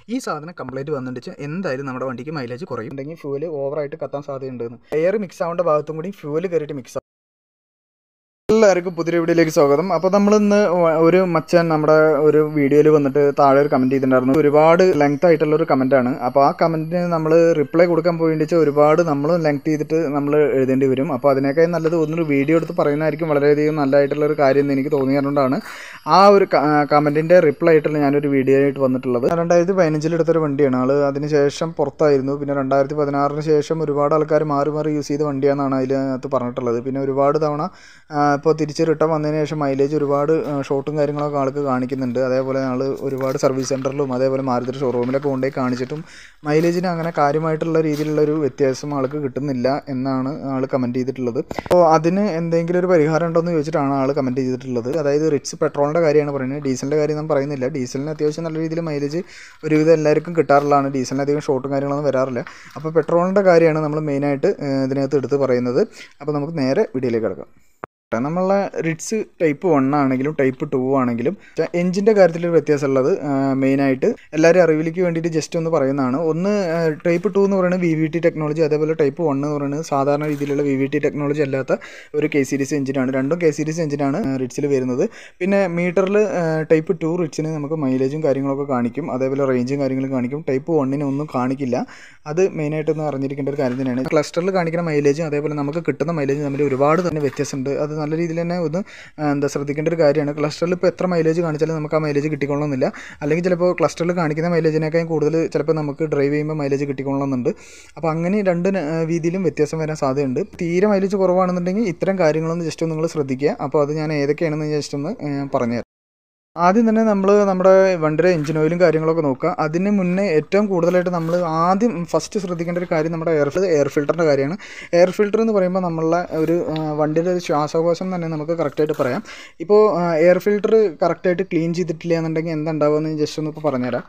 ഈ സാധനം കംപ്ലൈൻറ്റ് വന്നിട്ട് എന്തായാലും നമ്മുടെ വണ്ടിക്ക് മൈലേജ് കുറയും ഉണ്ടെങ്കിൽ ഫ്യൂല് ഓവറായിട്ട് കത്താൻ സാധ്യതയുണ്ടെന്ന് എയർ മിക്സ് ആവേണ്ട ഭാഗത്തും കൂടി ഫ്യൂല് കയറിയിട്ട് മിക്സ് എല്ലാവർക്കും പുതിയ വീഡിയോയിലേക്ക് സ്വാഗതം അപ്പോൾ നമ്മളിന്ന് ഒരു മച്ചാൻ നമ്മുടെ ഒരു വീഡിയോയിൽ വന്നിട്ട് താഴെ ഒരു കമൻറ്റ് ചെയ്തിട്ടുണ്ടായിരുന്നു ഒരുപാട് ലെങ്ത് ആയിട്ടുള്ള ഒരു കമൻറ്റാണ് അപ്പോൾ ആ കമൻറ്റിന് നമ്മൾ റിപ്ലൈ കൊടുക്കാൻ പോയിട്ട് ഒരുപാട് നമ്മൾ ലെങ്ത് ചെയ്തിട്ട് നമ്മൾ എഴുതേണ്ടി വരും അപ്പോൾ അതിനേക്കാൾ നല്ലത് ഒന്നൊരു വീഡിയോ എടുത്ത് പറയുന്നതായിരിക്കും വളരെയധികം നല്ലതായിട്ടുള്ള ഒരു കാര്യം എന്ന് എനിക്ക് തോന്നിയതുകൊണ്ടാണ് ആ ഒരു കമൻറ്റിൻ്റെ റിപ്ലൈ ആയിട്ടുള്ള ഞാനൊരു വീഡിയോ ആയിട്ട് വന്നിട്ടുള്ളത് രണ്ടായിരത്തി പതിനഞ്ചിൽ എടുത്തൊരു വണ്ടിയാണ് ആൾ അതിന് ശേഷം പുറത്തായിരുന്നു പിന്നെ രണ്ടായിരത്തി പതിനാറിന് ശേഷം ഒരുപാട് ആൾക്കാർ മാറി മാറി യൂസ് ചെയ്ത വണ്ടിയാണെന്നാണ് അതിനകത്ത് പറഞ്ഞിട്ടുള്ളത് പിന്നെ ഒരുപാട് തവണ ഇപ്പോൾ തിരിച്ച് റിട്ടേൺ വന്നതിന് ശേഷം മൈലേജ് ഒരുപാട് ഷോട്ടും കാര്യങ്ങളൊക്കെ ആൾക്ക് കാണിക്കുന്നുണ്ട് അതേപോലെ ആൾ ഒരുപാട് സർവീസ് സെൻറ്ററിലും അതേപോലെ മാരുതി ഷോറൂമിലൊക്കെ കൊണ്ടുപോയി കാണിച്ചിട്ടും മൈലേജിന് അങ്ങനെ കാര്യമായിട്ടുള്ള രീതിയിലുള്ള ഒരു വ്യത്യാസം ആൾക്ക് കിട്ടുന്നില്ല എന്നാണ് ആൾ കമൻറ്റ് ചെയ്തിട്ടുള്ളത് അപ്പോൾ അതിന് എന്തെങ്കിലും ഒരു പരിഹാരം ഉണ്ടോ എന്ന് ചോദിച്ചിട്ടാണ് ആൾ കമൻറ്റ് ചെയ്തിട്ടുള്ളത് അതായത് റിച്ച് പെട്രോളിൻ്റെ കാര്യമാണ് പറയുന്നത് ഡീസലിൻ്റെ കാര്യം ഞാൻ പറയുന്നില്ല ഡീസലിന് അത്യാവശ്യം നല്ല രീതിയിൽ മൈലേജ് ഒരുവിധം എല്ലാവർക്കും കിട്ടാറുള്ളതാണ് ഡീസലിന് അധികം ഷോട്ടും കാര്യങ്ങളൊന്നും വരാറില്ല അപ്പോൾ പെട്രോളിൻ്റെ കാര്യമാണ് നമ്മൾ മെയിനായിട്ട് ഇതിനകത്ത് എടുത്ത് പറയുന്നത് അപ്പോൾ നമുക്ക് നേരെ വീഡിയോയിലേക്ക് കിടക്കാം നമ്മളെ റിഡ്സ് ടൈപ്പ് വൺ ആണെങ്കിലും ടൈപ്പ് ടു ആണെങ്കിലും എഞ്ചിൻ്റെ കാര്യത്തിൽ ഒരു വ്യത്യാസമുള്ളത് മെയിനായിട്ട് എല്ലാവരും അറിവിലേക്ക് വേണ്ടിയിട്ട് ജസ്റ്റ് ഒന്ന് പറയുന്നതാണ് ഒന്ന് ടൈപ്പ് ടു എന്ന് പറയുന്നത് വി വി ടി ടെക്നോളജി അതേപോലെ ടൈപ്പ് വൺ എന്ന് പറയുന്നത് സാധാരണ രീതിയിലുള്ള വി വി ടി ടെക്നോളജി അല്ലാത്ത ഒരു കെ സീരീസ് എഞ്ചിനാണ് രണ്ടും കെ സീരീസ് എഞ്ചിനാണ് റിഡ്സിൽ വരുന്നത് പിന്നെ മീറ്ററിൽ ടൈപ്പ് ടു റിഡ്സിന് നമുക്ക് മൈലേജും കാര്യങ്ങളൊക്കെ കാണിക്കും അതേപോലെ റേഞ്ചും കാര്യങ്ങളും കാണിക്കും ടൈപ്പ് വണ്ണിന് ഒന്നും കാണിക്കില്ല അത് മെയിനായിട്ടൊന്ന് അറിഞ്ഞിരിക്കേണ്ട ഒരു കാര്യം തന്നെയാണ് ക്ലസ്റ്ററിൽ കാണിക്കുന്ന മൈലേജും അതേപോലെ നമുക്ക് കിട്ടുന്ന മൈലേജും തമ്മിൽ ഒരുപാട് തന്നെ വ്യത്യാസമുണ്ട് അത് നല്ല രീതിയിൽ തന്നെ ഒന്ന് എന്താ ശ്രദ്ധിക്കേണ്ട ഒരു കാര്യമാണ് ക്ലസ്റ്ററിൽ ഇപ്പോൾ എത്ര മൈലേജ് കാണിച്ചാലും നമുക്ക് ആ മൈലേജ് കിട്ടിക്കൊള്ളണമെന്നില്ല അല്ലെങ്കിൽ ചിലപ്പോൾ ക്ലസ്റ്ററിൽ കാണിക്കുന്ന മൈലേജിനേക്കാൾ കൂടുതൽ ചിലപ്പോൾ നമുക്ക് ഡ്രൈവ് ചെയ്യുമ്പോൾ മൈലേജ് കിട്ടിക്കൊള്ളണമെന്നുണ്ട് അപ്പോൾ അങ്ങനെ രണ്ട് രീതിയിലും വ്യത്യാസം വരാൻ സാധ്യതയുണ്ട് തീരെ മൈലേജ് കുറവാണെന്നുണ്ടെങ്കിൽ ഇത്തരം കാര്യങ്ങളൊന്ന് ജസ്റ്റ് ഒന്ന് നിങ്ങൾ ശ്രദ്ധിക്കുക അപ്പോൾ അത് ഞാൻ ഏതൊക്കെയാണെന്ന് ജസ്റ്റ് ഒന്ന് പറഞ്ഞുതരാം ആദ്യം തന്നെ നമ്മൾ നമ്മുടെ വണ്ടിയുടെ എഞ്ചിൻ ഓയിലും കാര്യങ്ങളൊക്കെ നോക്കുക അതിന് മുന്നേ ഏറ്റവും കൂടുതലായിട്ട് നമ്മൾ ആദ്യം ഫസ്റ്റ് ശ്രദ്ധിക്കേണ്ട ഒരു കാര്യം നമ്മുടെ എയർ എയർ ഫിൽറ്ററിൻ്റെ കാര്യമാണ് എയർ ഫിൽറ്റർ എന്ന് പറയുമ്പോൾ നമ്മളുടെ ഒരു വണ്ടിയുടെ ഒരു ശ്വാസകോശം തന്നെ നമുക്ക് കറക്റ്റായിട്ട് പറയാം ഇപ്പോൾ എയർ ഫിൽറ്റർ കറക്റ്റായിട്ട് ക്ലീൻ ചെയ്തിട്ടില്ല എന്നുണ്ടെങ്കിൽ എന്താ ഉണ്ടാവുക ജസ്റ്റ് ഒന്ന് ഇപ്പോൾ പറഞ്ഞുതരാം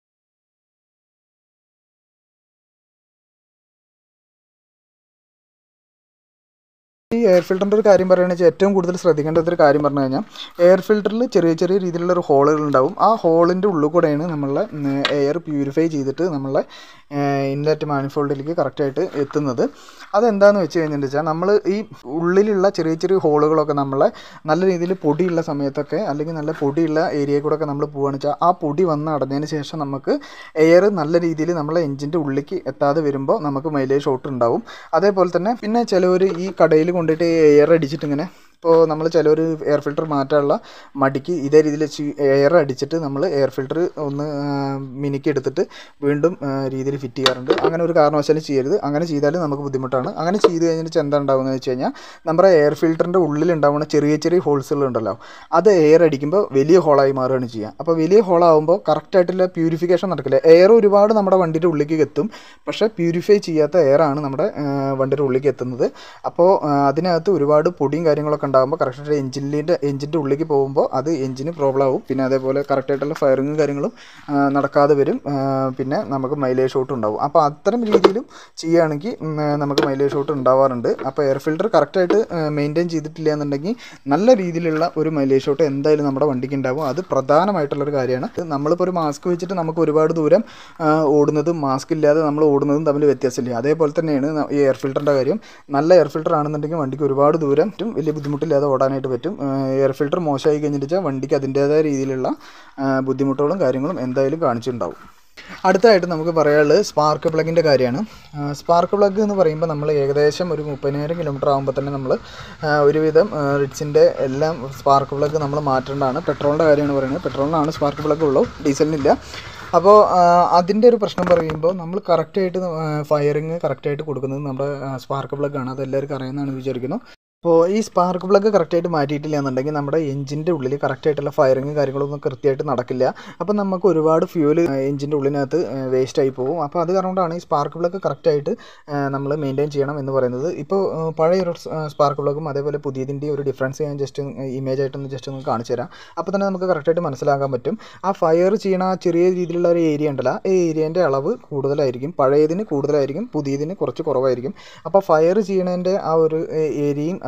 ഈ എയർ ഫിൽറ്ററിൻ്റെ ഒരു കാര്യം പറയുകയാണെന്ന് വെച്ചാൽ ഏറ്റവും കൂടുതൽ ശ്രദ്ധിക്കേണ്ട ഒരു കാര്യം പറഞ്ഞു കഴിഞ്ഞാൽ എയർ ഫിൽറ്ററിൽ ചെറിയ ചെറിയ രീതിയിലുള്ള ഒരു ഹോളുകൾ ഉണ്ടാവും ആ ഹോളിൻ്റെ ഉള്ളിൽ കൂടെയാണ് നമ്മളെ എയർ പ്യൂരിഫൈ ചെയ്തിട്ട് നമ്മളെ ഇൻലെറ്റ് മാനിഫോൾഡിലേക്ക് കറക്റ്റായിട്ട് എത്തുന്നത് അതെന്താണെന്ന് വെച്ച് കഴിഞ്ഞിട്ടുണ്ടെന്ന് വെച്ചാൽ നമ്മൾ ഈ ഉള്ളിലുള്ള ചെറിയ ചെറിയ ഹോളുകളൊക്കെ നമ്മളെ നല്ല രീതിയിൽ പൊടിയുള്ള സമയത്തൊക്കെ അല്ലെങ്കിൽ നല്ല പൊടിയുള്ള ഏരിയയിൽ കൂടെ ഒക്കെ നമ്മൾ പോകുകയാണെന്ന് വെച്ചാൽ ആ പൊടി വന്ന് അടഞ്ഞതിന് ശേഷം നമുക്ക് എയർ നല്ല രീതിയിൽ നമ്മളെ എഞ്ചിൻ്റെ ഉള്ളിലേക്ക് എത്താതെ വരുമ്പോൾ നമുക്ക് മൈലേജ് ഷോട്ട് ഉണ്ടാവും അതേപോലെ തന്നെ പിന്നെ ചിലവർ ഈ കടയിൽ കൊണ്ടിട്ട് എയർ അടിച്ചിട്ട് ഇങ്ങനെ ഇപ്പോൾ നമ്മൾ ചിലർ എയർ ഫിൽറ്റർ മാറ്റാനുള്ള മടിക്ക് ഇതേ രീതിയിൽ എയർ അടിച്ചിട്ട് നമ്മൾ എയർ ഫിൽറ്റർ ഒന്ന് മിനുക്കി എടുത്തിട്ട് വീണ്ടും രീതിയിൽ ഫിറ്റ് ചെയ്യാറുണ്ട് അങ്ങനെ ഒരു കാരണവശാലും ചെയ്യരുത് അങ്ങനെ ചെയ്താൽ നമുക്ക് ബുദ്ധിമുട്ടാണ് അങ്ങനെ ചെയ്ത് കഴിഞ്ഞിട്ട് എന്താ ഉണ്ടാകുന്നത് വെച്ച് കഴിഞ്ഞാൽ നമ്മുടെ എയർ ഫിൽറ്ററിൻ്റെ ഉള്ളിൽ ഉണ്ടാവുന്ന ചെറിയ ചെറിയ ഹോൾസുകൾ ഉണ്ടല്ലോ അത് എയർ അടിക്കുമ്പോൾ വലിയ ഹോളായി മാറുകയാണ് ചെയ്യുക അപ്പോൾ വലിയ ഹോളാകുമ്പോൾ കറക്റ്റായിട്ടുള്ള പ്യൂരിഫിക്കേഷൻ നടക്കില്ല എയർ ഒരുപാട് നമ്മുടെ വണ്ടിയുടെ ഉള്ളിലേക്ക് എത്തും പക്ഷേ പ്യൂരിഫൈ ചെയ്യാത്ത എയറാണ് നമ്മുടെ വണ്ടിയുടെ ഉള്ളിലേക്ക് എത്തുന്നത് അപ്പോൾ അതിനകത്ത് ഒരുപാട് പൊടിയും കാര്യങ്ങളൊക്കെ ഉണ്ടാകുമ്പോൾ കറക്റ്റായിട്ട് എഞ്ചിനിൻ്റെ എഞ്ചിൻ്റെ ഉള്ളിലേക്ക് പോകുമ്പോൾ അത് എഞ്ചിന് പ്രോബ്ലം ആവും പിന്നെ അതേപോലെ കറക്റ്റായിട്ടുള്ള ഫയറിങ്ങും കാര്യങ്ങളും നടക്കാതെ വരും പിന്നെ നമുക്ക് മൈലേജ് ഷോട്ട് ഉണ്ടാവും അപ്പോൾ അത്തരം രീതിയിലും ചെയ്യുകയാണെങ്കിൽ നമുക്ക് മൈലേജ് ഷോട്ട് ഉണ്ടാവാറുണ്ട് അപ്പോൾ എയർ ഫിൽറ്റർ കറക്റ്റായിട്ട് മെയിൻറ്റെയിൻ ചെയ്തിട്ടില്ല എന്നുണ്ടെങ്കിൽ നല്ല രീതിയിലുള്ള ഒരു മൈലേജ് ഷോട്ട് എന്തായാലും നമ്മുടെ വണ്ടിക്ക് ഉണ്ടാവും അത് പ്രധാനമായിട്ടുള്ളൊരു കാര്യമാണ് നമ്മളിപ്പോൾ ഒരു മാസ്ക് വെച്ചിട്ട് നമുക്ക് ഒരുപാട് ദൂരം ഓടുന്നതും മാസ്ക് ഇല്ലാതെ നമ്മൾ ഓടുന്നതും തമ്മിൽ വ്യത്യാസമില്ല അതേപോലെ തന്നെയാണ് ഈ എയർ ഫിൽറ്ററിൻ്റെ കാര്യം നല്ല എയർ ഫിൽറ്റർ ആണെന്നുണ്ടെങ്കിൽ വണ്ടിക്ക് ഒരുപാട് ദൂരം വലിയ ബുദ്ധിമുട്ടില്ലാതെ ഓടാനായിട്ട് പറ്റും എയർ ഫിൽറ്റർ മോശമായി കഴിഞ്ഞിട്ട് വണ്ടിക്ക് അതിൻ്റേതായ രീതിയിലുള്ള ബുദ്ധിമുട്ടുകളും കാര്യങ്ങളും എന്തായാലും കാണിച്ചിട്ടുണ്ടാവും അടുത്തായിട്ട് നമുക്ക് പറയാനുള്ളത് സ്പാർക്ക് പ്ലഗിൻ്റെ കാര്യമാണ് സ്പാർക്ക് പ്ലഗ് എന്ന് പറയുമ്പോൾ നമ്മൾ ഏകദേശം ഒരു മുപ്പതിനായിരം കിലോമീറ്റർ ആകുമ്പോൾ തന്നെ നമ്മൾ ഒരുവിധം റിഡ്സിൻ്റെ എല്ലാം സ്പാർക്ക് പ്ലഗ് നമ്മൾ മാറ്റേണ്ടതാണ് പെട്രോളിൻ്റെ കാര്യമാണ് പറയുന്നത് പെട്രോളിനാണ് സ്പാർക്ക് പ്ലഗ് ഉള്ളൂ ഡീസലിനില്ല അപ്പോൾ അതിൻ്റെ ഒരു പ്രശ്നം പറയുമ്പോൾ നമ്മൾ കറക്റ്റായിട്ട് ഫയറിങ് കറക്റ്റായിട്ട് കൊടുക്കുന്നത് നമ്മുടെ സ്പാർക്ക് പ്ലഗാണ് അത് എല്ലാവർക്കും അറിയുന്നതാണ് വിചാരിക്കുന്നു അപ്പോൾ ഈ സ്പാർക്ക് പ്ലഗ് കറക്റ്റായിട്ട് മാറ്റിയിട്ടില്ല എന്നുണ്ടെങ്കിൽ നമ്മുടെ എഞ്ചിൻ്റെ ഉള്ളിൽ കറക്റ്റായിട്ടുള്ള ഫയറിങ് കാര്യങ്ങളൊന്നും കൃത്യമായിട്ട് നടക്കില്ല അപ്പോൾ നമുക്ക് ഒരുപാട് ഫ്യൂൽ എഞ്ചിൻ്റെ ഉള്ളിനകത്ത് വേസ്റ്റ് ആയി പോകും അപ്പോൾ അത് കാരണമാണ് ഈ സ്പാർക്ക് പ്ലഗ് കറക്റ്റായിട്ട് നമ്മൾ മെയിൻറ്റെയിൻ ചെയ്യണം എന്ന് പറയുന്നത് ഇപ്പോൾ പഴയൊരു സ്പാർക്ക് പ്ലഗും അതേപോലെ പുതിയതിൻ്റെ ഒരു ഡിഫറൻസ് ഞാൻ ജസ്റ്റ് ഇമേജ് ആയിട്ടൊന്ന് ജസ്റ്റ് ഒന്ന് കാണിച്ചു തരാം അപ്പോൾ തന്നെ നമുക്ക് കറക്റ്റായിട്ട് മനസ്സിലാക്കാൻ പറ്റും ആ ഫയർ ചെയ്യണ ആ ചെറിയ രീതിയിലുള്ള ഒരു ഏരിയ ഉണ്ടല്ലോ ആ ഏരിയേൻ്റെ അളവ് കൂടുതലായിരിക്കും പഴയതിന് കൂടുതലായിരിക്കും പുതിയതിന് കുറച്ച് കുറവായിരിക്കും അപ്പോൾ ഫയർ ചെയ്യണതിൻ്റെ ആ ഒരു ഏരിയയും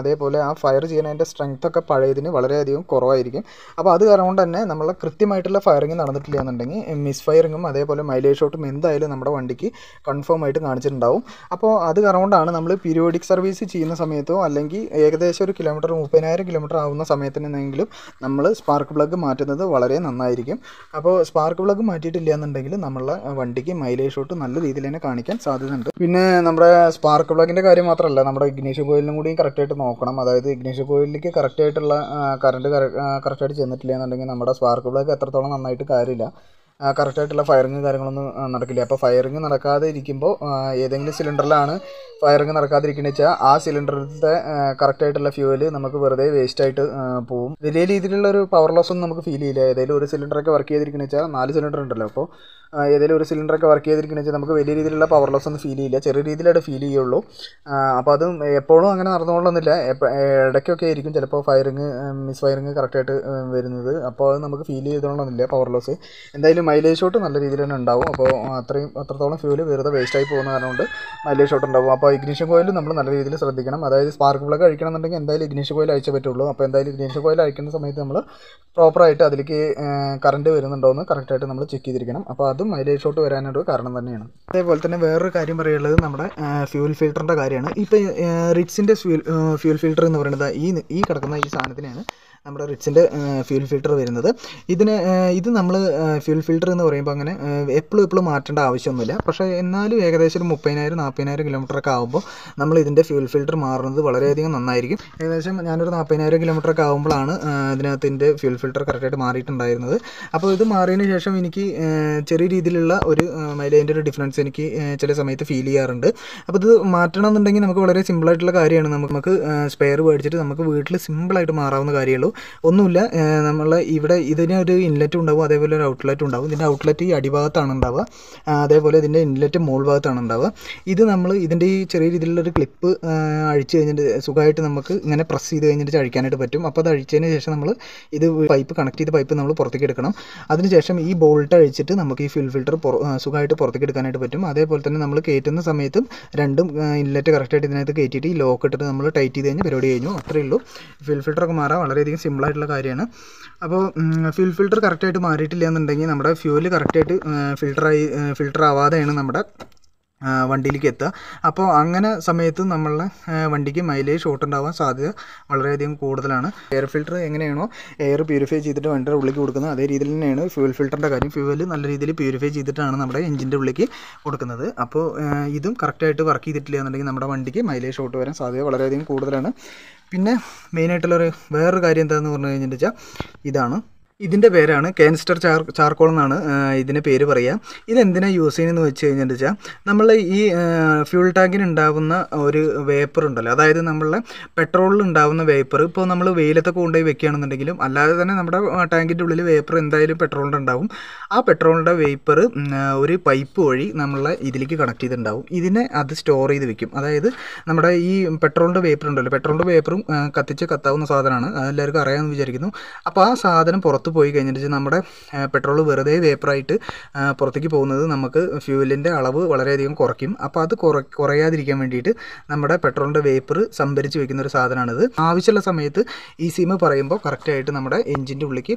അതേപോലെ ആ ഫയർ ചെയ്യുന്നതിൻ്റെ സ്ട്രെങ്ത് ഒക്കെ പഴയതിന് വളരെയധികം കുറവായിരിക്കും അപ്പോൾ അത് കാരണം കൊണ്ട് തന്നെ നമ്മൾ കൃത്യമായിട്ടുള്ള ഫയറിങ് നടന്നിട്ടില്ല എന്നുണ്ടെങ്കിൽ മിസ് ഫയറിങ്ങും അതേപോലെ മൈലേജ് ഷോട്ടും എന്തായാലും നമ്മുടെ വണ്ടിക്ക് കൺഫേം ആയിട്ട് കാണിച്ചിട്ടുണ്ടാവും അപ്പോൾ അത് കാരണം കൊണ്ടാണ് നമ്മൾ പീരിയോഡിക് സർവീസ് ചെയ്യുന്ന സമയത്തോ അല്ലെങ്കിൽ ഏകദേശം ഒരു കിലോമീറ്റർ മുപ്പതിനായിരം കിലോമീറ്റർ ആവുന്ന സമയത്തിനെങ്കിലും നമ്മൾ സ്പാർക്ക് പ്ലഗ് മാറ്റുന്നത് വളരെ നന്നായിരിക്കും അപ്പോൾ സ്പാർക്ക് പ്ലഗ് മാറ്റിയിട്ടില്ല എന്നുണ്ടെങ്കിൽ നമ്മളെ വണ്ടിക്ക് മൈലേജ് ഷോട്ട് നല്ല രീതിയിൽ തന്നെ കാണിക്കാൻ സാധ്യതയുണ്ട് പിന്നെ നമ്മുടെ സ്പാർക്ക് പ്ലഗിൻ്റെ കാര്യം മാത്രമല്ല നമ്മുടെ ഇഗ്നീഷ്യൻ കോയിലിനും കൂടി കറക്റ്റായിട്ട് നോക്കണം അതായത് ഇഗ്നീഷ്യൻ കോയിലിലേക്ക് കറക്റ്റായിട്ടുള്ള കറണ്ട് കറക്റ്റായിട്ട് ചെന്നിട്ടില്ല എന്നുണ്ടെങ്കിൽ നമ്മുടെ സ്പാർക്ക് പ്ലഗ് എത്രത്തോളം നന്നായിട്ട് കാര്യമില്ല കറക്റ്റായിട്ടുള്ള ഫയറിങ് കാര്യങ്ങളൊന്നും ആ, നടക്കില്ല അപ്പോൾ ഫയറിങ് നടക്കാതെ ഇരിക്കുമ്പോൾ ആ, ഏതെങ്കിലും സിലിണ്ടറിലാണ് ഫയറിങ് നടക്കാതിരിക്കുന്നത് വെച്ചാൽ ആ സിലിണ്ടറിലത്തെ കറക്റ്റായിട്ടുള്ള ഫ്യൂവൽ നമുക്ക് വെറുതെ വേസ്റ്റ് ആയിട്ട് ആ, പോവും വലിയ രീതിയിലുള്ള ഒരു പവർ ലോസ് ഒന്നും നമുക്ക് ഫീൽ ചെയ്യില്ല ഏതെങ്കിലും ഒരു സിലിണ്ടറൊക്കെ വർക്ക് ചെയ്തിരിക്കുന്നത് വെച്ചാൽ നാല് സിലിണ്ടർ ഉണ്ടല്ലോ അപ്പോൾ ആ, ഏതെങ്കിലും ഒരു സിലിണ്ടറൊക്കെ വർക്ക് ചെയ്തിരിക്കുന്നത് വെച്ചാൽ നമുക്ക് വലിയ രീതിയിലുള്ള പവർ ലോസ് ഒന്നും ഫീൽ ചെയ്യില്ല ചെറിയ രീതിയിലായിട്ട് ഫീൽ ചെയ്യുള്ളൂ ആ, അപ്പോൾ അതും എപ്പോഴും അങ്ങനെ നടന്നുകൊള്ളണമെന്നില്ല എപ്പ- ഇടയ്ക്കൊക്കെ ആയിരിക്കും ചിലപ്പോൾ ഫയറിങ് മിസ് ഫയറിങ് കറക്റ്റായിട്ട് വരുന്നത് അപ്പോൾ അത് നമുക്ക് ഫീൽ ചെയ്തോളണമെന്നില്ല പവർ ലോസ് എന്തായാലും മൈലേജ് ഷോട്ട് നല്ല രീതിയിൽ തന്നെ ഉണ്ടാവും അപ്പോൾ അത്രയും അത്രത്തോളം ഫ്യൂല് വെറുതെ വേസ്റ്റായി പോകുന്ന കാരണം കൊണ്ട് മൈലേജ് ഷോട്ട് ഉണ്ടാവും അപ്പോൾ ഇഗ്നീഷ്യൻ കോയിൽ നമ്മൾ നല്ല രീതിയിൽ ശ്രദ്ധിക്കണം അതായത് സ്പാർക്ക് പ്ലഗ് അഴിക്കണമെന്നുണ്ടെങ്കിൽ എന്തായാലും ഇഗ്നീഷ്യൻ കോയിൽ അയച്ചേ പറ്റുള്ളൂ അപ്പോൾ എന്തായാലും ഇഗ്നീഷ്യൻ കോയിൽ അയക്കുന്ന സമയത്ത് നമ്മൾ പ്രോപ്പറായിട്ട് അതിലേക്ക് കറണ്ട് വരുന്നുണ്ടോ എന്ന് കറക്റ്റായിട്ട് നമ്മൾ ചെക്ക് ചെയ്തിരിക്കണം അപ്പോൾ അതും മൈലേജ് ഷോട്ട് വരാനൊരു കാരണം തന്നെയാണ് അതേപോലെ തന്നെ വേറൊരു കാര്യം പറയുള്ളത് നമ്മുടെ ഫ്യൂൽ ഫിൽറ്ററിൻ്റെ കാര്യമാണ് ഇപ്പോൾ റിറ്റ്സിൻ്റെ ഫ്യൂൽ ഫ്യൂൽ ഫിൽറ്റർ എന്ന് പറയുന്നത് ഈ ഈ കിടക്കുന്ന ഈ സാധനത്തിനാണ് നമ്മുടെ റിറ്റ്സിൻ്റെ ഫ്യൂൽ ഫിൽറ്റർ വരുന്നത് ഇതിന് ആ, ഇത് നമ്മൾ ഫ്യൂൽ ഫിൽറ്റർ എന്ന് പറയുമ്പോൾ അങ്ങനെ എപ്പോഴും എപ്പോഴും മാറ്റേണ്ട ആവശ്യമൊന്നുമില്ല പക്ഷേ എന്നാലും ഏകദേശം ഒരു മുപ്പതിനായിരം നാൽപ്പതിനായിരം കിലോമീറ്റർ ഒക്കെ ആകുമ്പോൾ നമ്മൾ ഇതിൻ്റെ ഫ്യൂൽ ഫിൽറ്റർ മാറുന്നത് വളരെയധികം നന്നായിരിക്കും ഏകദേശം ഞാനൊരു നാൽപ്പതിനായിരം കിലോമീറ്റർ ഒക്കെ ആകുമ്പോഴാണ് ആ, ഇതിനകത്ത് ഇതിൻ്റെ ഫ്യൂൽ ഫിൽറ്റർ കറക്റ്റായിട്ട് മാറിയിട്ടുണ്ടായിരുന്നത് അപ്പോൾ ഇത് മാറിയതിന് ശേഷം എനിക്ക് ആ, ചെറിയ രീതിയിലുള്ള ഒരു മൈലേജിൻ്റെ ഒരു ഡിഫറൻസ് എനിക്ക് ആ, ചില സമയത്ത് ഫീൽ ചെയ്യാറുണ്ട് അപ്പോൾ ഇത് മാറ്റണം എന്നുണ്ടെങ്കിൽ നമുക്ക് വളരെ സിമ്പിളായിട്ടുള്ള കാര്യമാണ് നമുക്ക് നമുക്ക് സ്പെയർ മേടിച്ചിട്ട് നമുക്ക് വീട്ടിൽ സിമ്പിളായിട്ട് മാറാവുന്ന കാര്യമുള്ളൂ ഒന്നുമില്ല നമ്മൾ ഇവിടെ ഇതിന് ഒരു ഇൻലെറ്റ് ഉണ്ടാവും അതേപോലെ ഒരു ഔട്ട്ലെറ്റ് ഉണ്ടാവും ഇതിൻ്റെ ഔട്ട്ലെറ്റ് ഈ അടിഭാഗത്താണ് ഉണ്ടാവുക ആ, അതേപോലെ ഇതിൻ്റെ ഇൻലെറ്റ് മോൾ ഭാഗത്താണ് ഉണ്ടാവുക ഇത് നമ്മൾ ഇതിൻ്റെ ഈ ചെറിയ രീതിയിലുള്ള ഒരു ക്ലിപ്പ് അഴിച്ച് കഴിഞ്ഞിട്ട് സുഖമായിട്ട് നമുക്ക് ഇങ്ങനെ പ്രസ് ചെയ്ത് കഴിഞ്ഞിട്ട് അഴിക്കാനായിട്ട് പറ്റും അപ്പോൾ അത് അഴിച്ചതിന് ശേഷം നമ്മൾ ഇത് പൈപ്പ് കണക്ട് ചെയ്ത പൈപ്പ് നമ്മൾ പുറത്തേക്ക് എടുക്കണം അതിനുശേഷം ഈ ബോൾട്ട് അഴിച്ചിട്ട് നമുക്ക് ഈ ഫ്യൂൽ ഫിൽറ്റർ സുഖമായിട്ട് പുറത്തേക്ക് എടുക്കാനായിട്ട് പറ്റും അതേപോലെ തന്നെ നമ്മൾ കയറ്റുന്ന സമയത്തും രണ്ടും ഇൻലെറ്റ് കറക്റ്റായിട്ട് ഇതിനകത്ത് കയറ്റിയിട്ട് ഈ ലോക്ക് ഇട്ടിട്ട് നമ്മൾ ടൈറ്റ് ചെയ്ത് കഴിഞ്ഞ് പരിപാടി കഴിഞ്ഞു അത്രയേ ഉള്ളൂ ഫ്യൂൽ ഫിൽറ്ററൊക്കെ മാറാൻ വളരെയധികം സിമ്പിളായിട്ടുള്ള കാര്യമാണ് അപ്പോൾ ഫ്യൂൽ ഫിൽറ്റർ കറക്റ്റായിട്ട് മാറിയിട്ടില്ല എന്നുണ്ടെങ്കിൽ നമ്മുടെ ഫ്യൂല് കറക്റ്റായിട്ട് ഫിൽറ്ററായി ഫിൽറ്റർ ആവാതെയാണ് നമ്മുടെ ആ, വണ്ടിയിലേക്ക് എത്തുക അപ്പോൾ അങ്ങനെ സമയത്ത് നമ്മളെ ആ, വണ്ടിക്ക് മൈലേജ് ഷോർട്ട് ഉണ്ടാവാൻ സാധ്യത വളരെയധികം കൂടുതലാണ് എയർ ഫിൽറ്റർ എങ്ങനെയാണോ എയർ പ്യൂരിഫൈ ചെയ്തിട്ട് വണ്ടിയുടെ ഉള്ളിലേക്ക് കൊടുക്കുന്നത് അതേ രീതിയിൽ തന്നെയാണ് ഫ്യൂൽ ഫിൽറ്ററിൻ്റെ കാര്യം ഫ്യൂവൽ നല്ല രീതിയിൽ പ്യൂരിഫൈ ചെയ്തിട്ടാണ് നമ്മുടെ എഞ്ചിൻ്റെ ഉള്ളിലേക്ക് കൊടുക്കുന്നത് അപ്പോൾ ആ, ഇതും കറക്റ്റായിട്ട് വർക്ക് ചെയ്തിട്ടില്ല എന്നുണ്ടെങ്കിൽ നമ്മുടെ വണ്ടിക്ക് മൈലേജ് ഷോർട്ട് വരാൻ സാധ്യത വളരെയധികം കൂടുതലാണ് പിന്നെ മെയിനായിട്ടുള്ളൊരു വേറൊരു കാര്യം എന്താണെന്ന് പറഞ്ഞു കഴിഞ്ഞിട്ട് വെച്ചാൽ ഇതാണ് ഇതിൻ്റെ പേരാണ് കാൻസ്റ്റർ ചാർ ചാർക്കോൾ എന്നാണ് ആ, ഇതിന് പേര് പറയുക ഇതെന്തിനാണ് യൂസ് ചെയ്യുന്നതെന്ന് വെച്ച് കഴിഞ്ഞിട്ട് വെച്ചാൽ നമ്മൾ ഈ ഫ്യൂൾ ടാങ്കിന് ഉണ്ടാവുന്ന ഒരു വേപ്പർ ഉണ്ടല്ലോ അതായത് നമ്മളെ പെട്രോളിൽ ഉണ്ടാവുന്ന വേപ്പർ ഇപ്പോൾ നമ്മൾ വെയിലത്തൊക്കെ കൊണ്ടുപോയി വെക്കുകയാണെന്നുണ്ടെങ്കിലും അല്ലാതെ തന്നെ നമ്മുടെ ടാങ്കിൻ്റെ ഉള്ളിൽ വേപ്പർ എന്തായാലും പെട്രോളിൻ്റെ ഉണ്ടാവും ആ പെട്രോളിൻ്റെ വേപ്പർ ഒരു പൈപ്പ് വഴി നമ്മളെ ഇതിലേക്ക് കണക്ട് ചെയ്തിട്ടുണ്ടാവും ഇതിനെ അത് സ്റ്റോർ ചെയ്ത് വെക്കും അതായത് നമ്മുടെ ഈ പെട്രോളിൻ്റെ വേപ്പർ ഉണ്ടല്ലോ പെട്രോളിൻ്റെ വേപ്പറും കത്തിച്ച് കത്താവുന്ന സാധനമാണ് അതെല്ലാവർക്കും അറിയാമെന്ന് വിചാരിക്കുന്നു അപ്പോൾ ആ സാധനം പുറത്ത് പോയി കഴിഞ്ഞിട്ട് നമ്മുടെ പെട്രോൾ വെറുതെ വേപ്പറായിട്ട് പുറത്തേക്ക് പോകുന്നത് നമുക്ക് ഫ്യൂവലിൻ്റെ അളവ് വളരെയധികം കുറയ്ക്കും അപ്പോൾ അത് കുറ കുറയാതിരിക്കാൻ വേണ്ടിയിട്ട് നമ്മുടെ പെട്രോളിൻ്റെ വേപ്പർ സംഭരിച്ച് വെക്കുന്ന ഒരു സാധനമാണിത് ആവശ്യമുള്ള സമയത്ത് ഈ സിം പറയുമ്പോൾ കറക്റ്റായിട്ട് നമ്മുടെ എഞ്ചിൻ്റെ ഉള്ളിലേക്ക്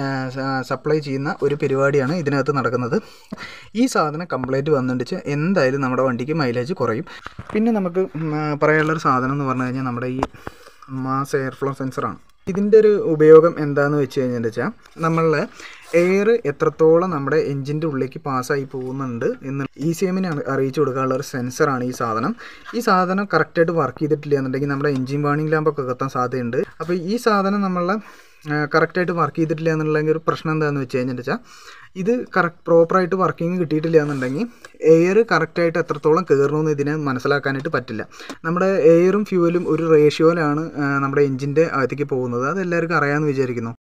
സപ്ലൈ ചെയ്യുന്ന ഒരു പരിപാടിയാണ് ഇതിനകത്ത് നടക്കുന്നത് ഈ സാധനം കംപ്ലൈൻറ്റ് വന്നിട്ട് എന്തായാലും നമ്മുടെ വണ്ടിക്ക് മൈലേജ് കുറയും പിന്നെ നമുക്ക് ഉം, ആ, പറയാനുള്ളൊരു സാധനം എന്ന് പറഞ്ഞു കഴിഞ്ഞാൽ നമ്മുടെ ഈ മാസ് എയർ ഫ്ലോ സെൻസറാണ് ഇതിൻ്റെ ഒരു ഉപയോഗം എന്താണെന്ന് വെച്ച് കഴിഞ്ഞാൽ വെച്ചാൽ നമ്മളെ എയർ എത്രത്തോളം നമ്മുടെ എഞ്ചിൻ്റെ ഉള്ളിലേക്ക് പാസ്സായി പോകുന്നുണ്ട് എന്ന് ഇ സി എമ്മിനെ അറിയിച്ചു കൊടുക്കാനുള്ള ഒരു സെൻസറാണ് ഈ സാധനം ഈ സാധനം കറക്റ്റായിട്ട് വർക്ക് ചെയ്തിട്ടില്ല എന്നുണ്ടെങ്കിൽ നമ്മുടെ എഞ്ചിൻ വാണിംഗ് ലാമ്പൊക്കെ കത്താൻ സാധ്യതയുണ്ട് അപ്പോൾ ഈ സാധനം നമ്മളെ കറക്റ്റായിട്ട് വർക്ക് ചെയ്തിട്ടില്ല എന്നുള്ള ഒരു പ്രശ്നം എന്താണെന്ന് വെച്ച് കഴിഞ്ഞാൽ വെച്ചാൽ ഇത് കറക്റ്റ് പ്രോപ്പറായിട്ട് വർക്കിംഗ് കിട്ടിയിട്ടില്ല എന്നുണ്ടെങ്കിൽ എയർ കറക്റ്റായിട്ട് എത്രത്തോളം കയറണമെന്ന് ഇതിനെ മനസ്സിലാക്കാനായിട്ട് പറ്റില്ല നമ്മുടെ എയറും ഫ്യൂവലും ഒരു റേഷ്യോയിലാണ് നമ്മുടെ എഞ്ചിൻ്റെ അകത്തേക്ക് പോകുന്നത് അത് എല്ലാവർക്കും അറിയാമെന്ന് വിചാരിക്കുന്നു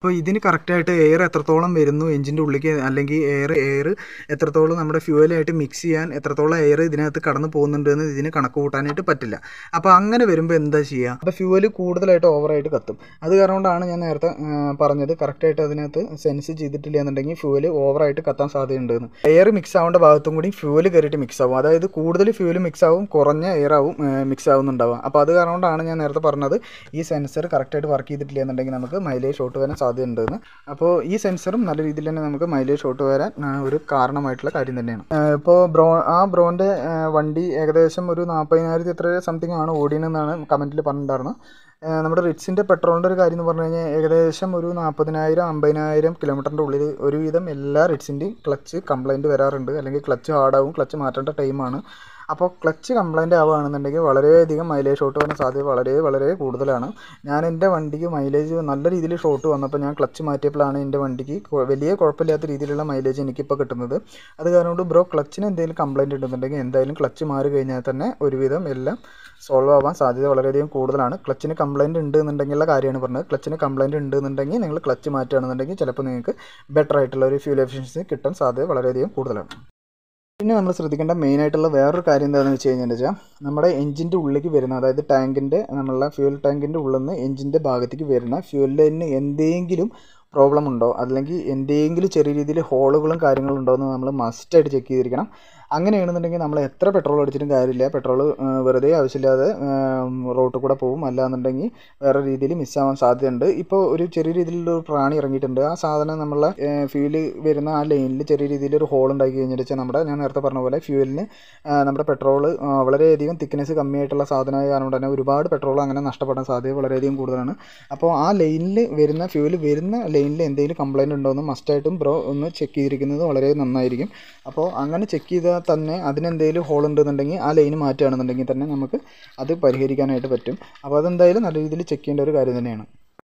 അപ്പോൾ ഇതിന് കറക്റ്റായിട്ട് എയർ എത്രത്തോളം വരുന്നു എഞ്ചിൻ്റെ ഉള്ളിലേക്ക് അല്ലെങ്കിൽ എയർ എയർ എത്രത്തോളം നമ്മുടെ ഫ്യൂവലായിട്ട് മിക്സ് ചെയ്യാൻ എത്രത്തോളം എയർ ഇതിനകത്ത് കടന്നു പോകുന്നുണ്ട് എന്ന് ഇതിന് കണക്ക് കൂട്ടാനായിട്ട് പറ്റില്ല അപ്പോൾ അങ്ങനെ വരുമ്പോൾ എന്താ ചെയ്യുക അപ്പോൾ ഫ്യൂവൽ കൂടുതലായിട്ട് ഓവറായിട്ട് കത്തും അത് കാരണം കൊണ്ടാണ് ഞാൻ നേരത്തെ ആ, പറഞ്ഞത് കറക്റ്റായിട്ട് അതിനകത്ത് സെൻസ് ചെയ്തിട്ടില്ല എന്നുണ്ടെങ്കിൽ ഫ്യൂവൽ ഓവറായിട്ട് കത്താൻ സാധ്യതയുണ്ടെന്ന് എയർ മിക്സ് ആവേണ്ട ഭാഗത്തും കൂടി ഫ്യൂവൽ കയറിയിട്ട് മിക്സ് ആവും അതായത് കൂടുതൽ ഫ്യൂവൽ മിക്സ് ആവും കുറഞ്ഞ എയർ ആവും മിക്സ് ആവുന്നുണ്ടാവുക അപ്പോൾ അത് കാരണം കൊണ്ടാണ് ഞാൻ നേരത്തെ പറഞ്ഞത് ഈ സെൻസർ കറക്റ്റായിട്ട് വർക്ക് ചെയ്തിട്ടില്ല എന്നുണ്ടെങ്കിൽ നമുക്ക് മൈലേജ് ഷോട്ട് വരാൻ സാധ്യതയുണ്ടെന്ന് അപ്പോൾ ഈ സെൻസറും നല്ല രീതിയിൽ തന്നെ നമുക്ക് മൈലേജ് ഷോട്ട് വരാൻ ആ, ഒരു കാരണമായിട്ടുള്ള കാര്യം തന്നെയാണ് ഇപ്പോൾ ബ്രോ ആ ബ്രോൻ്റെ വണ്ടി ഏകദേശം ഒരു നാൽപ്പതിനായിരത്തി എത്ര സംതിങ് ആണ് ഓടിയെന്നാണ് കമൻറ്റിൽ പറഞ്ഞിട്ടുണ്ടായിരുന്നത് ആ, നമ്മുടെ റിറ്റ്സിൻ്റെ പെട്രോളിൻ്റെ ഒരു കാര്യം എന്ന് പറഞ്ഞു കഴിഞ്ഞാൽ ഏകദേശം ഒരു നാൽപ്പതിനായിരം അമ്പതിനായിരം കിലോമീറ്ററിൻ്റെ ഉള്ളിൽ ഒരുവിധം എല്ലാ റിറ്റ്സിൻ്റെയും ക്ലച്ച് കംപ്ലൈൻറ്റ് വരാറുണ്ട് അല്ലെങ്കിൽ ക്ലച്ച് ഹാർഡാവും ക്ലച്ച് മാറ്റേണ്ട ടൈമാണ് അപ്പോൾ ക്ലച്ച് കംപ്ലൈൻറ്റ് ആവുകയാണെന്നുണ്ടെങ്കിൽ വളരെയധികം മൈലേജ് ഷോട്ട് വരാൻ സാധ്യത വളരെ വളരെ കൂടുതലാണ് ഞാൻ എൻ്റെ വണ്ടിക്ക് മൈലേജ് നല്ല രീതിയിൽ ഷോട്ട് വന്നപ്പോൾ ഞാൻ ക്ലച്ച് മാറ്റിയപ്പോഴാണ് എൻ്റെ വണ്ടിക്ക് കൊ- വലിയ കുഴപ്പമില്ലാത്ത രീതിയിലുള്ള മൈലേജ് എനിക്കിപ്പോൾ കിട്ടുന്നത് അത് കാരണം കൊണ്ട് ബ്രോ ക്ലച്ചിന് എന്തെങ്കിലും കംപ്ലൈൻറ്റ് ഉണ്ടെന്നുണ്ടെങ്കിൽ എന്തായാലും ക്ലച്ച് മാറി കഴിഞ്ഞാൽ തന്നെ ഒരുവിധം എല്ലാം സോൾവ് ആവാൻ സാധ്യത വളരെയധികം കൂടുതലാണ് ക്ലച്ചിന് കംപ്ലൈൻറ്റ് ഉണ്ട് എന്നുണ്ടെങ്കിലുള്ള കാര്യമാണ് പറഞ്ഞത് ക്ലച്ചിന് കംപ്ലൈൻറ്റ് ഉണ്ട് എന്നുണ്ടെങ്കിൽ നിങ്ങൾ ക്ലച്ച് മാറ്റുകയാണെന്നുണ്ടെങ്കിൽ ചിലപ്പോൾ നിങ്ങൾക്ക് ബെറ്റർ ആയിട്ടുള്ള ഒരു ഫ്യൂൽ എഫിഷ്യൻസി കിട്ടാൻ സാധ്യത വളരെയധികം കൂടുതലാണ് പിന്നെ നമ്മൾ ശ്രദ്ധിക്കേണ്ട മെയിൻ ആയിട്ടുള്ള വേറൊരു കാര്യം എന്താണെന്ന് വെച്ച് കഴിഞ്ഞാൽ വെച്ചാൽ നമ്മുടെ എഞ്ചിൻ്റെ ഉള്ളിലേക്ക് വരുന്ന അതായത് ടാങ്കിൻ്റെ നമ്മളുടെ ഫ്യൂൽ ടാങ്കിൻ്റെ ഉള്ളിൽ നിന്ന് എഞ്ചിൻ്റെ ഭാഗത്തേക്ക് വരുന്ന ഫ്യൂൽ ലൈനിന് എന്തെങ്കിലും പ്രോബ്ലം ഉണ്ടോ അല്ലെങ്കിൽ എന്തെങ്കിലും ചെറിയ രീതിയിൽ ഹോളുകളും കാര്യങ്ങളും ഉണ്ടോ എന്ന് നമ്മൾ മസ്റ്റായിട്ട് ചെക്ക് ചെയ്തിരിക്കണം അങ്ങനെയാണെന്നുണ്ടെങ്കിൽ നമ്മൾ എത്ര പെട്രോൾ അടിച്ചിട്ടും കാര്യമില്ല പെട്രോൾ വെറുതെ ആവശ്യമില്ലാതെ റോട്ടിൽ കൂടെ പോകും അല്ലാന്നുണ്ടെങ്കിൽ വേറെ രീതിയിൽ മിസ്സാവാൻ സാധ്യതയുണ്ട് ഇപ്പോൾ ഒരു ചെറിയ രീതിയിലുള്ള ഒരു പ്രാണി ഇറങ്ങിയിട്ടുണ്ട് ആ സാധനം നമ്മളെ ഫ്യൂല് വരുന്ന ആ ലൈനിൽ ചെറിയ രീതിയിൽ ഒരു ഹോൾ ഉണ്ടാക്കി കഴിഞ്ഞിട്ട് വെച്ചാൽ നമ്മുടെ ഞാൻ നേരത്തെ പറഞ്ഞ പോലെ ഫ്യൂലിന് നമ്മുടെ പെട്രോൾ വളരെയധികം തിക്നെസ് കമ്മിയായിട്ടുള്ള സാധനമായ കാരണം കൊണ്ട് തന്നെ ഒരുപാട് പെട്രോൾ അങ്ങനെ നഷ്ടപ്പെടാൻ സാധ്യത വളരെയധികം കൂടുതലാണ് അപ്പോൾ ആ ലൈനിൽ വരുന്ന ഫ്യൂല് വരുന്ന ലൈനിൽ എന്തെങ്കിലും കംപ്ലൈൻറ്റ് ഉണ്ടോ എന്ന് മസ്റ്റായിട്ടും ബ്രോ ഒന്ന് ചെക്ക് ചെയ്തിരിക്കുന്നത് വളരെ നന്നായിരിക്കും അപ്പോൾ അങ്ങനെ ചെക്ക് ചെയ്താൽ തന്നെ അതിനെന്തെങ്കിലും ഹോൾ ഉണ്ടെന്നുണ്ടെങ്കിൽ ആ ലൈന് മാറ്റുകയാണെന്നുണ്ടെങ്കിൽ തന്നെ നമുക്ക് അത് പരിഹരിക്കാനായിട്ട് പറ്റും അപ്പോൾ അതെന്തായാലും നല്ല രീതിയിൽ ചെക്ക് ചെയ്യേണ്ട ഒരു കാര്യം തന്നെയാണ്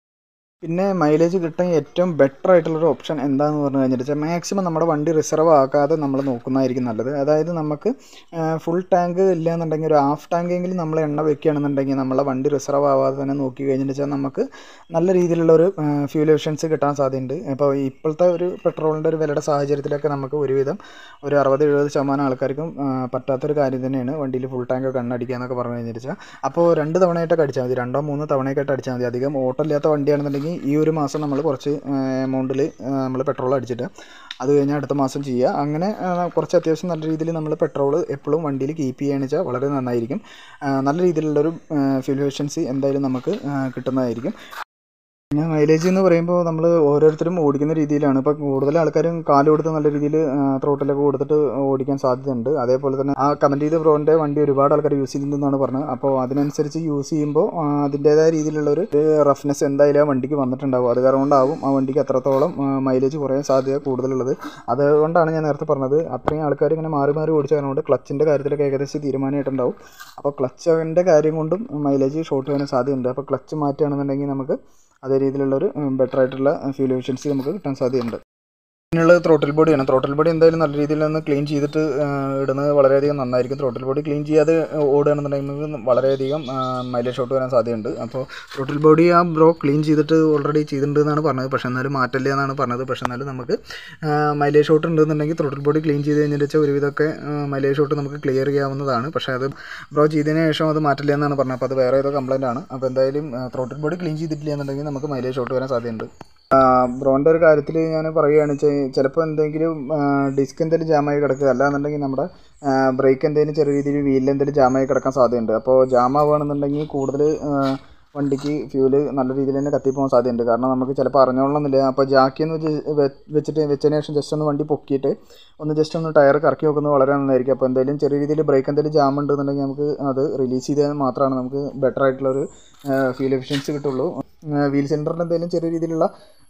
പിന്നെ മൈലേജ് കിട്ടാൻ ഏറ്റവും ബെറ്റർ ആയിട്ടുള്ളൊരു ഓപ്ഷൻ എന്താണെന്ന് പറഞ്ഞു കഴിഞ്ഞിട്ട് വെച്ചാൽ മാക്സിമം നമ്മുടെ വണ്ടി റിസർവ് ആക്കാതെ നമ്മൾ നോക്കുന്നതായിരിക്കും നല്ലത് അതായത് നമുക്ക് ഫുൾ ടാങ്ക് ഇല്ല എന്നുണ്ടെങ്കിൽ ഒരു ഹാഫ് ടാങ്കെങ്കിലും നമ്മൾ എണ്ണ വെക്കുകയാണെന്നുണ്ടെങ്കിൽ നമ്മളെ വണ്ടി റിസർവ് ആവാതെ തന്നെ നോക്കി കഴിഞ്ഞിട്ട് വെച്ചാൽ നമുക്ക് നല്ല രീതിയിലുള്ള ഒരു ഫ്യൂൽ എഫിഷ്യൻസി കിട്ടാൻ സാധ്യതയുണ്ട് അപ്പോൾ ഇപ്പോഴത്തെ ഒരു പെട്രോളിൻ്റെ ഒരു വിലയുടെ സാഹചര്യത്തിലൊക്കെ നമുക്ക് ഒരുവിധം ഒരു അറുപത് എഴുപത് ശതമാനം ആൾക്കാർക്കും ആ, പറ്റാത്തൊരു കാര്യം തന്നെയാണ് വണ്ടിയിൽ ഫുൾ ടാങ്ക് ഒക്കെ എണ്ണ അടിക്കുക എന്നൊക്കെ പറഞ്ഞു കഴിഞ്ഞിട്ട് വെച്ചാൽ അപ്പോൾ രണ്ട് തവണയായിട്ടൊക്കെ അടിച്ചാൽ മതി രണ്ടോ മൂന്നോ തവണയൊക്കെ അടിച്ചാൽ മതി അധികം ഓട്ടം ഇല്ലാത്ത വണ്ടിയാണെന്നുണ്ടെങ്കിൽ ഈ ഒരു മാസം നമ്മൾ കുറച്ച് എമൗണ്ടിൽ നമ്മൾ പെട്രോൾ അടിച്ചിട്ട് അത് കഴിഞ്ഞാൽ അടുത്ത മാസം ചെയ്യുക അങ്ങനെ ആ, കുറച്ച് അത്യാവശ്യം നല്ല രീതിയിൽ നമ്മൾ പെട്രോൾ എപ്പോഴും വണ്ടിയിൽ കീപ്പ് ചെയ്യുകയാണെന്ന് വെച്ചാൽ വളരെ നന്നായിരിക്കും ആ, നല്ല രീതിയിലുള്ളൊരു ഫ്യൂൽ എഫിഷ്യൻസി എന്തായാലും നമുക്ക് ആ, കിട്ടുന്നതായിരിക്കും പിന്നെ മൈലേജ് എന്ന് പറയുമ്പോൾ നമ്മൾ ഓരോരുത്തരും ഓടിക്കുന്ന രീതിയിലാണ് ഇപ്പോൾ കൂടുതൽ ആൾക്കാരും കാല് കൊടുത്ത് നല്ല രീതിയിൽ ത്രോട്ടിലൊക്കെ കൊടുത്തിട്ട് ഓടിക്കാൻ സാധ്യതയുണ്ട് അതേപോലെ തന്നെ ആ കമൻറ്റ് ചെയ്ത ബ്രോൻ്റെ വണ്ടി ഒരുപാട് ആൾക്കാർ യൂസ് ചെയ്യുന്നതെന്നാണ് പറഞ്ഞത് അപ്പോൾ അതിനനുസരിച്ച് യൂസ് ചെയ്യുമ്പോൾ ആ, അതിൻ്റേതായ രീതിയിലുള്ള ഒരു റഫ്നെസ് എന്തായാലും ആ വണ്ടിക്ക് വന്നിട്ടുണ്ടാവും അത് കാരണം കൊണ്ടാവും ആ വണ്ടിക്ക് അത്രത്തോളം മൈലേജ് കുറയാൻ സാധ്യത കൂടുതലുള്ളത് അതുകൊണ്ടാണ് ഞാൻ നേരത്തെ പറഞ്ഞത് അത്രയും ആൾക്കാർ ഇങ്ങനെ മാറി മാറി ഓടിച്ച കാരണം കൊണ്ട് ക്ലച്ചിൻ്റെ കാര്യത്തിലൊക്കെ ഏകദേശം തീരുമാനമായിട്ടുണ്ടാവും അപ്പോൾ ക്ലച്ചിൻ്റെ കാര്യം കൊണ്ടും മൈലേജ് ഷോർട്ട് ചെയ്യാൻ സാധ്യതയുണ്ട് അപ്പോൾ ക്ലച്ച് മാറ്റുകയാണെന്നുണ്ടെങ്കിൽ നമുക്ക് അതേ രീതിയിലുള്ളൊരു ബെറ്റർ ആയിട്ടുള്ള ഫ്യൂൽ എഫിഷ്യൻസി നമുക്ക് കിട്ടാൻ സാധ്യതയുണ്ട് പിന്നെയുള്ളത് ത്രോട്ടിൽ ബോഡിയാണ് ത്രോട്ടിൽ ബോഡി എന്തായാലും നല്ല രീതിയിൽ ഒന്ന് ക്ലീൻ ചെയ്തിട്ട് ആ, ഇടുന്നത് വളരെയധികം നന്നായിരിക്കും ത്രോട്ടിൽ ബോഡി ക്ലീൻ ചെയ്യാതെ ഓടുകയാണെന്നുണ്ടെങ്കിൽ നമുക്ക് വളരെയധികം മൈലേജ് ഷോട്ട് വരാൻ സാധ്യതയുണ്ട് അപ്പോൾ ത്രോട്ടിൽ ബോഡി ആ ബ്രോ ക്ലീൻ ചെയ്തിട്ട് ഓൾറെഡി ചെയ്തിട്ടുണ്ട് എന്നാണ് പറഞ്ഞത് പക്ഷേ എന്നാലും മാറ്റില്ല എന്നാണ് പറഞ്ഞത് പക്ഷേ എന്നാലും നമുക്ക് മൈലേജ് ഷോട്ട് ഉണ്ടെന്നുണ്ടെങ്കിൽ ത്രോട്ടിൽ ബോഡി ക്ലീൻ ചെയ്ത് കഴിഞ്ഞിട്ട് വെച്ചാൽ ഒരുവിധമൊക്കെ മൈലേജ് ഷോട്ട് നമുക്ക് ക്ലിയർ ചെയ്യാവുന്നതാണ് പക്ഷേ അത് ബ്രോ ചെയ്തതിന് ശേഷം അത് മാറ്റില്ല എന്നാണ് പറഞ്ഞത് അപ്പോൾ അത് വേറെ ഏതോ കംപ്ലൈൻ്റ് ആണ് അപ്പോൾ എന്തായാലും ത്രോട്ടിൽ ബോഡി ക്ലീൻ ചെയ്തിട്ടില്ല എന്നുണ്ടെങ്കിൽ നമുക്ക് മൈലേജ് ഷോട്ട് വരാൻ സാധ്യതയുണ്ട് ബ്രോൻ്റെ ഒരു കാര്യത്തിൽ ഞാൻ പറയുകയാണ് വെച്ചാൽ ചിലപ്പോൾ എന്തെങ്കിലും ഡിസ്ക് എന്തെങ്കിലും ജാമായി കിടക്കുക അല്ലാന്നുണ്ടെങ്കിൽ നമ്മുടെ ബ്രേക്ക് എന്തെങ്കിലും ചെറിയ രീതിയിൽ വീലിൽ എന്തെങ്കിലും ജാമായി കിടക്കാൻ സാധ്യതയുണ്ട് അപ്പോൾ ജാം ആവുകയാണെന്നുണ്ടെങ്കിൽ കൂടുതൽ വണ്ടിക്ക് ഫ്യൂല് നല്ല രീതിയിൽ തന്നെ കത്തിപ്പോകാൻ സാധ്യതയുണ്ട് കാരണം നമുക്ക് ചിലപ്പോൾ അറിഞ്ഞോളണമെന്നില്ല അപ്പോൾ ജാക്കിന്ന് വെച്ചിട്ട് വെച്ചതിന് ശേഷം ജസ്റ്റ് ഒന്ന് വണ്ടി പൊക്കിയിട്ട് ഒന്ന് ജസ്റ്റ് ഒന്ന് ടയർ കറക്കി നോക്കുന്നത് വളരെ നന്നായിരിക്കും അപ്പോൾ എന്തെങ്കിലും ചെറിയ രീതിയിൽ ബ്രേക്ക് എന്തെങ്കിലും ജാം ഉണ്ടെന്നുണ്ടെങ്കിൽ നമുക്ക് അത് റിലീസ് ചെയ്താൽ മാത്രമാണ് നമുക്ക് ബെറ്റർ ആയിട്ടുള്ളൊരു ഫ്യൂൽ എഫിഷ്യൻസി കിട്ടുള്ളൂ വീൽ സെൻറ്ററിൽ എന്തെങ്കിലും ചെറിയ രീതിയിലുള്ള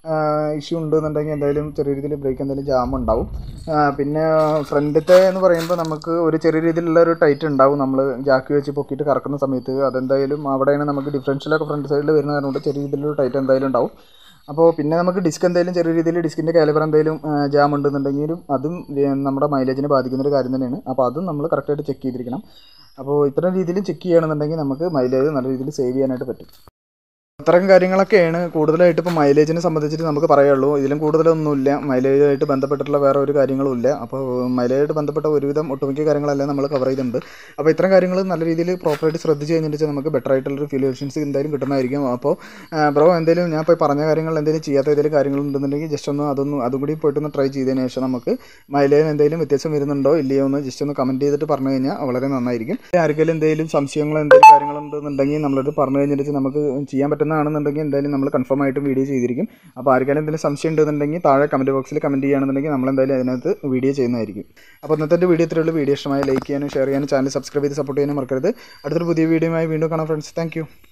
ഇഷ്യൂ ഉണ്ടെന്നുണ്ടെങ്കിൽ എന്തായാലും ചെറിയ രീതിയിൽ ബ്രേക്ക് എന്തെങ്കിലും ജാം ഉണ്ടാവും ആ, പിന്നെ ഫ്രണ്ടിലത്തെ എന്ന് പറയുമ്പോൾ നമുക്ക് ഒരു ചെറിയ രീതിയിലുള്ള ഒരു ടൈറ്റ് ഉണ്ടാവും നമ്മൾ ജാക്കി വെച്ച് പൊക്കിയിട്ട് കറക്കുന്ന സമയത്ത് അതെന്തായാലും അവിടെയാണ് നമുക്ക് ഡിഫറൻഷ്യലൊക്കെ ഫ്രണ്ട് സൈഡിൽ വരുന്ന കാരണം കൊണ്ട് ചെറിയ രീതിയിലൊരു ടൈറ്റ് എന്തായാലും ഉണ്ടാവും അപ്പോൾ പിന്നെ നമുക്ക് ഡിസ്ക് എന്തെങ്കിലും ചെറിയ രീതിയിൽ ഡിസ്കിൻ്റെ കാലിബർ എന്തെങ്കിലും ജാം ഉണ്ടെന്നുണ്ടെങ്കിലും അതും ഏ, നമ്മുടെ മൈലേജിനെ ബാധിക്കുന്ന ഒരു കാര്യം തന്നെയാണ് അപ്പോൾ അതും നമ്മൾ കറക്റ്റായിട്ട് ചെക്ക് ചെയ്തിരിക്കണം അപ്പോൾ ഇത്തരം രീതിയിൽ ചെക്ക് ചെയ്യുകയാണെന്നുണ്ടെങ്കിൽ നമുക്ക് മൈലേജ് നല്ല രീതിയിൽ സേവ് ചെയ്യാനായിട്ട് പറ്റും അത്തരം കാര്യങ്ങളൊക്കെയാണ് കൂടുതലായിട്ട് ഇപ്പോൾ മൈലേജിനെ സംബന്ധിച്ചിട്ട് നമുക്ക് പറയുള്ളൂ ഇതിലും കൂടുതലൊന്നുമില്ല മൈലേജായിട്ട് ബന്ധപ്പെട്ടിട്ടുള്ള വേറെ ഒരു കാര്യങ്ങളും ഇല്ല അപ്പോൾ മൈലേജായിട്ട് ബന്ധപ്പെട്ട ഒരുവിധം ഒട്ടുമിക്ക കാര്യങ്ങളെല്ലാം നമ്മൾ കവർ ചെയ്തിട്ടുണ്ട് അപ്പോൾ ഇത്തരം കാര്യങ്ങൾ നല്ല രീതിയിൽ പ്രോപ്പറായിട്ട് ശ്രദ്ധിച്ച് കഴിഞ്ഞിട്ട് നമുക്ക് ബെറ്റർ ആയിട്ടുള്ളൊരു ഫ്യൂൽ എഫിഷ്യൻസി എന്തായാലും കിട്ടുന്നതായിരിക്കും അപ്പോൾ ബ്രോ എന്തെങ്കിലും ഞാൻ ഇപ്പോൾ പറഞ്ഞ കാര്യങ്ങൾ എന്തെങ്കിലും ചെയ്യാത്ത ഏതെങ്കിലും കാര്യങ്ങളുണ്ടെന്നുണ്ടെങ്കിൽ ജസ്റ്റ് ഒന്ന് അതൊന്ന് അതും കൂടി പോയിട്ടൊന്ന് ട്രൈ ചെയ്തതിന് ശേഷം നമുക്ക് മൈലേജിന് എന്തെങ്കിലും വ്യത്യാസം വരുന്നുണ്ടോ ഇല്ലയോ എന്ന് ജസ്റ്റ് ഒന്ന് കമൻറ്റ് ചെയ്തിട്ട് പറഞ്ഞു കഴിഞ്ഞാൽ വളരെ നന്നായിരിക്കും ആർക്കെങ്കിലും എന്തെങ്കിലും സംശയങ്ങളോ എന്തെങ്കിലും കാര്യങ്ങളുണ്ടെന്നുണ്ടെങ്കിൽ നമ്മളത് പറഞ്ഞു കഴിഞ്ഞിട്ട് നമുക്ക് ചെയ്യാൻ പറ്റുന്നതാണെന്നുണ്ടെങ്കിൽ എന്തായാലും നമ്മൾ കൺഫേം ആയിട്ടും വീഡിയോ ചെയ്തിരിക്കും അപ്പോൾ ആർക്കെങ്കിലും എന്തെങ്കിലും സംശയം ഉണ്ടെന്നുണ്ടെങ്കിൽ താഴെ കമൻറ്റ് ബോക്സിൽ കമൻറ്റ് ചെയ്യുകയാണെന്നുണ്ടെങ്കിൽ നമ്മൾ എന്തായാലും അതിനകത്ത് വീഡിയോ ചെയ്യുന്നതായിരിക്കും അപ്പോൾ ഇന്നത്തെ വീഡിയോ ഇത്രയുള്ള വീഡിയോ ഇഷ്ടമായി ലൈക്ക് ചെയ്യാനും ഷെയർ ചെയ്യാനും ചാനൽ സബ്സ്ക്രൈബ് ചെയ്ത് സപ്പോർട്ട് ചെയ്യാനും മറക്കരുത് അടുത്തൊരു പുതിയ വീഡിയോയുമായി വീണ്ടും കാണാം ഫ്രണ്ട്സ് താങ്ക്